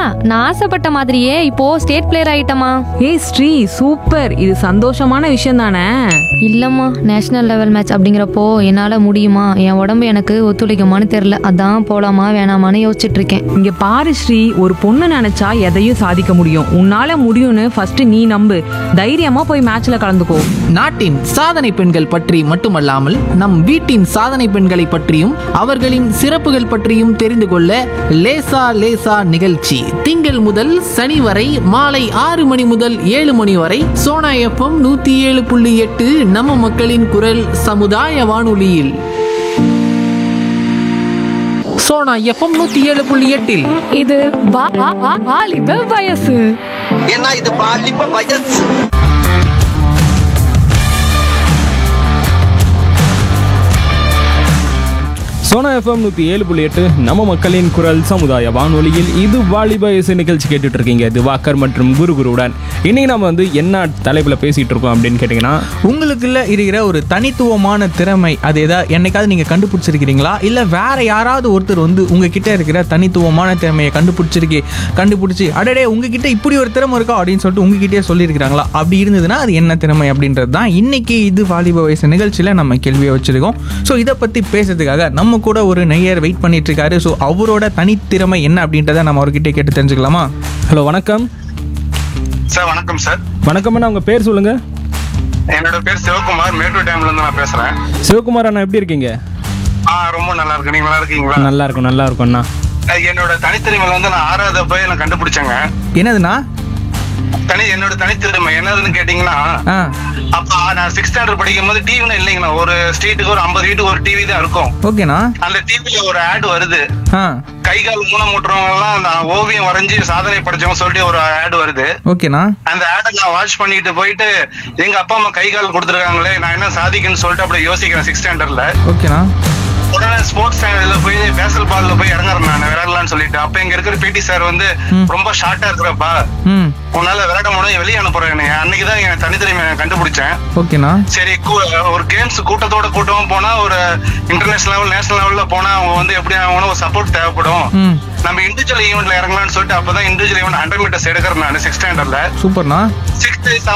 நான் ஆசைப்பட்ட மாதிரியே இப்போ ஸ்டேட் பிளேயர் ஆயிட்டமா ஏய் ஸ்ரீ சூப்பர் இது சந்தோஷமான விஷயம் தானே இல்லம்மா நேஷனல் லெவல் மேட்ச் அப்படிங்கிறப்போ என்னால முடியுமா என் உடம்பு எனக்கு ஒத்துழைக்குமான்னு தெரியல அதான் போலாமா வேணாமான்னு யோசிச்சுட்டு இருக்கேன் இங்க பாரு ஸ்ரீ ஒரு பொண்ணு நினைச்சா எதையும் சாதிக்க முடியும் உன்னால முடியும்னு ஃபர்ஸ்ட் நீ நம்பு தைரியமா போய் மேட்ச்ல கலந்துக்கோ நாட்டின் சாதனை பெண்கள் பற்றி மட்டுமல்லாமல் நம் வீட்டின் சாதனை பெண்களை பற்றியும் அவர்களின் சிறப்புகள் பற்றியும் தெரிந்து கொள்ள லேசா லேசா நிகழ்ச்சி திங்கள் முதல் சனி வரை மாலை ஆறு மணி முதல் ஏழு மணி வரை சோனா எஃப்எம் நூத்தி ஏழு புள்ளி எட்டு நம்ம மக்களின் குரல் சமுதாய வானொலியில் சோனா எஃப்எம் நூத்தி ஏழு புள்ளி எட்டில் இது வா- வா- வா- வாலிப வயசு ஏன்னா இது பாலிப்ப வயசு சோனா எஃப்எம் நூற்றி ஏழு புள்ளி எட்டு நம்ம மக்களின் குரல் சமுதாய வானொலியில் இது வாலிப இசை நிகழ்ச்சி கேட்டுட்டு இருக்கீங்க திவாகர் மற்றும் குரு குருவுடன் இன்னைக்கு நம்ம வந்து என்ன தலைப்பில் பேசிட்டு இருக்கோம் அப்படின்னு கேட்டிங்கன்னா உங்களுக்குள்ள இருக்கிற ஒரு தனித்துவமான திறமை அது ஏதாவது என்னைக்காவது நீங்க கண்டுபிடிச்சிருக்கிறீங்களா இல்ல வேற யாராவது ஒருத்தர் வந்து உங்ககிட்ட இருக்கிற தனித்துவமான திறமையை கண்டுபிடிச்சிருக்கி கண்டுபிடிச்சி அடடே உங்ககிட்ட இப்படி ஒரு திறமை இருக்கா அப்படின்னு சொல்லிட்டு உங்ககிட்டயே சொல்லியிருக்கிறாங்களா அப்படி இருந்ததுன்னா அது என்ன திறமை அப்படின்றது தான் இன்னைக்கு இது வாலிப வயசு நிகழ்ச்சியில நம்ம கேள்வியை வச்சிருக்கோம் ஸோ இதை பத்தி பேசுறதுக்காக நம்ம கூட ஒரு நெய்யர் வெயிட் பண்ணிட்டு இருக்காரு ஸோ அவரோட தனித்திறமை என்ன அப்படின்றத நம்ம அவர்கிட்ட கேட்டு தெரிஞ்சுக்கலாமா ஹலோ வணக்கம் சார் வணக்கம் சார் வணக்கம் அண்ணா உங்கள் பேர் சொல்லுங்கள் என்னோட பேர் சிவகுமார் மேட்டூர் டேம்ல இருந்து நான் பேசுறேன் சிவகுமார் அண்ணா எப்படி இருக்கீங்க ஆ ரொம்ப நல்லா இருக்கு நீங்க நல்லா இருக்கீங்களா நல்லா இருக்கும் நல்லா இருக்கும் அண்ணா அஹ் என்னோட தனித்திறமையில வந்து நான் ஆறாவது போய் நான் கண்டுபிடிச்சேங்க என்னதுண்ணா தனி என்னோட தனித்திறமை என்னதுன்னு கேட்டீங்கன்னா ஆ அப்ப நான் சிக்ஸ் ஸ்டாண்டர்ட் படிக்கும் போது டிவினா இல்லைங்கண்ணா ஒரு ஸ்ட்ரீட்டுக்கு ஒரு ஐம்பது வீட்டுக்கு ஒரு டிவி தான் இருக்கும் ஓகேண்ணா அந்த டிவில ஒரு ஆட் வருது ஆ கை கால் ஊனமுட்டுறவங்க எல்லாம் அந்த ஓவியம் வரைஞ்சி சாதனை படைச்சவங்க சொல்லிட்டு ஒரு ஆட் வருது ஓகேண்ணா அந்த ஆடை நான் வாட்ச் பண்ணிட்டு போயிட்டு எங்க அப்பா அம்மா கை கால் கொடுத்துருக்காங்களே நான் என்ன சாதிக்கணும்னு சொல்லிட்டு அப்படியே யோசிக்கிறேன் சிக்ஸ் ஸ்டாண்டர்ட்ல ஓகேண்ணா உடனே ஸ்போர்ட்ஸ் சேனல்ல போய் பேசல் பால்ல போய் இறங்குறேன் நான் விளையாடலாம்னு சொல்லிட்டு அப்ப இங்க இருக்கிற பிடி சார் வந்து ரொம்ப ஷார்ட்டா இருக்கிறப்பா ம் உன்னால விளையாட முடியும் வெளியே அனுப்புறேன் என்னைய. அன்னைக்குதான் என் தனித்திறமை கண்டுபிடிச்சேன் ஓகேண்ணா சரி கூ- ஒரு கேம்ஸ் கூட்டத்தோட கூட்டமா போனா ஒரு இன்டர்நேஷனல் லெவல் நேஷனல் லெவல்ல போனா அவங்க வந்து எப்படி ஆகணும் ஒரு சப்போர்ட் தேவைப்படும் ம் நம்ம இண்டிவிஜுவல் ஈவெண்ட்ல இறங்கலாம்னு சொல்லிட்டு அப்பதான் இண்டிவிஜுவல் ஈவெண்ட் ஹண்ட்ரட் மீட்டர்ஸ் எடுக்கிறேன் நான் சிக்ஸ் ஸ்டாண்டர்ட்ல சூப்பர்ண்ணா சிக்ஸ்த்